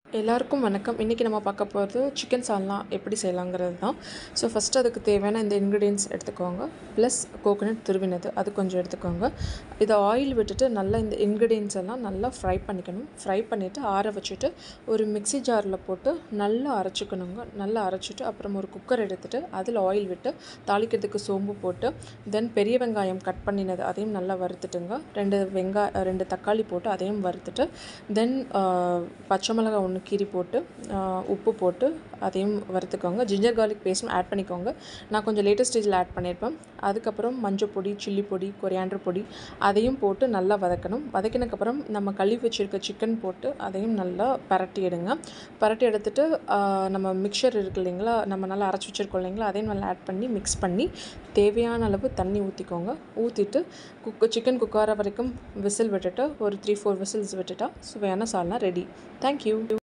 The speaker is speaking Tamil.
எல்லாருக்கும் வணக்கம் இன்றைக்கி நம்ம பார்க்க போகிறது சிக்கன் சால்னா எப்படி செய்யலாங்கிறது தான் ஸோ ஃபஸ்ட்டு அதுக்கு தேவையான இந்த இன்க்ரீடியன்ஸ் எடுத்துக்கோங்க ப்ளஸ் கோகோனட் துருவினது அது கொஞ்சம் எடுத்துக்கோங்க இதை ஆயில் விட்டுட்டு நல்லா இந்த இன்க்ரீடியன்ஸ் எல்லாம் நல்லா ஃப்ரை பண்ணிக்கணும் ஃப்ரை பண்ணிவிட்டு ஆற வச்சுட்டு ஒரு மிக்ஸி ஜாரில் போட்டு நல்லா அரைச்சிக்கணுங்க நல்லா அரைச்சிட்டு அப்புறம் ஒரு குக்கர் எடுத்துகிட்டு அதில் ஆயில் விட்டு தாளிக்கிறதுக்கு சோம்பு போட்டு தென் பெரிய வெங்காயம் கட் பண்ணினது அதையும் நல்லா வறுத்துட்டுங்க ரெண்டு வெங்காய ரெண்டு தக்காளி போட்டு அதையும் வறுத்துட்டு தென் பச்சை மிளகாய் ஒன்று கீரி போட்டு ஆஹ் உப்பு போட்டு அதையும் வறுத்துக்கோங்க ஜிஞ்சர் கார்லிக் பேஸ்ட்டும் ஆட் பண்ணிக்கோங்க நான் கொஞ்சம் லேட்டஸ்ட் ஸ்டேஜில் ஆட் பண்ணியிருப்பேன் அதுக்கப்புறம் மஞ்சள் பொடி சில்லி பொடி கொரியாண்டர் பொடி அதையும் போட்டு நல்லா வதக்கணும் வதக்கினதுக்கப்புறம் நம்ம கழுவி வச்சுருக்க சிக்கன் போட்டு அதையும் நல்லா பரட்டி எடுங்க பரட்டி எடுத்துட்டு ஆஹ் நம்ம மிக்சர் இருக்கு இல்லைங்களா நம்ம நல்லா அரைச்சி வச்சுருக்கோம் இல்லைங்களா அதையும் நல்லா ஆட் பண்ணி மிக்ஸ் பண்ணி தேவையான அளவு தண்ணி ஊற்றிக்கோங்க ஊற்றிட்டு குக் சிக்கன் குக்கார வரைக்கும் விசில் விட்டுட்டு ஒரு த்ரீ ஃபோர் விசில்ஸ் விட்டுட்டா சுவையான சால்னா ரெடி தேங்க்யூ